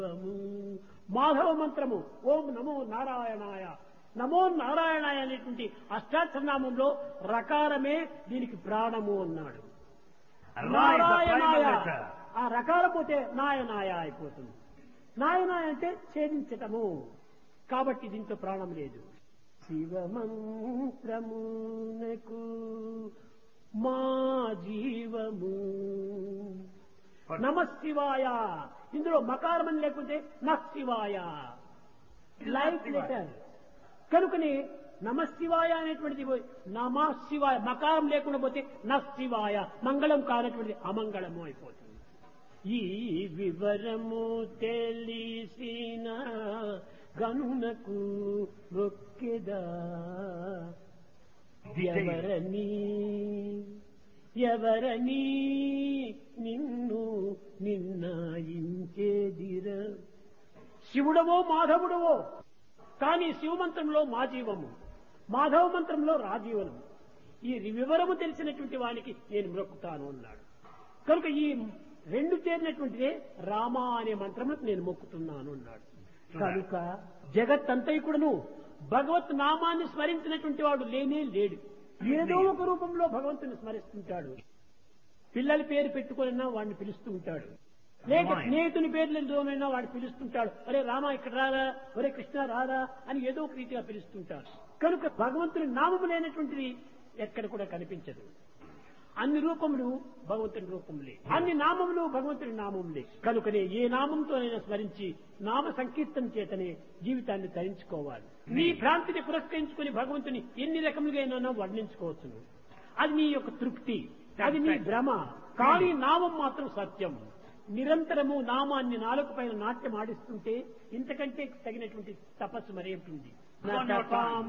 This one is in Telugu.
మాధవ మంత్రము ఓం నమో నారాయణాయ నమో నారాయణాయ అనేటువంటి అష్టాక్షరనామంలో రకారమే దీనికి ప్రాణము అన్నాడు Ra is the నారాయణాయ final letter. ఆ రకాల పోతే నాయనాయ అయిపోతుంది నాయనాయ అంటే ఛేదించటము కాబట్టి దీంట్లో ప్రాణం లేదు శివమంత్రమునకు మా జీవము నమ శివాయ ఇందులో మకారం అని లేకుంటే నశివాయ లైఫ్ లెటర్ కనుకని నమ శివాయ అనేటువంటిది పోయి నమ శివాయ మకారం లేకుండా పోతే నశివాయ మంగళం కానటువంటిది అమంగళము అయిపోతుంది ఈ వివరము తెలిసిన గనునకు మొక్కెదా ఎవరని ఎవరని నిన్ను నిన్నాయించేదిర శివుడవో మాధవుడవో కానీ శివమంత్రంలో మా జీవము మాధవ మంత్రంలో రాజీవనము ఈ వివరము తెలిసినటువంటి వానికి నేను మొక్కుతాను అన్నాడు కనుక ఈ రెండు చేరినటువంటిదే రామ అనే మంత్రములకు నేను మొక్కుతున్నాను అన్నాడు కనుక జగత్తంతైకుడును భగవత్ నామాన్ని స్మరించినటువంటి వాడు లేనే లేడు ఏదో ఒక రూపంలో భగవంతుని స్మరిస్తుంటాడు పిల్లల పేరు పెట్టుకున్నా వాడిని పిలుస్తూ ఉంటాడు లేక Right. స్నేహితుని పేర్లతోనైనా వాడు పిలుస్తుంటాడు అరే రామ ఇక్కడ రారా ఒరే కృష్ణ రారా అని ఏదో ఒక రీతిగా పిలుస్తుంటాడు కనుక భగవంతుని నామము లేనటువంటిది ఎక్కడ కూడా కనిపించదు అన్ని రూపములు భగవంతుని రూపములే అన్ని నామములు భగవంతుని నామములే కనుకనే ఏ నామంతోనైనా స్మరించి నామ సంకీర్తన చేతనే జీవితాన్ని ధరించుకోవాలి నీ భ్రాంతిని పురస్కరించుకుని భగవంతుని ఎన్ని రకములుగా వర్ణించుకోవచ్చును అది నీ యొక్క తృప్తి అది నీ భ్రమ కానీ నామం మాత్రం సత్యం నిరంతరము నామాన్ని నాలుగు పైన నాట్యం ఆడిస్తుంటే ఇంతకంటే తగినటువంటి తపస్సు మరేంటుంది One more time.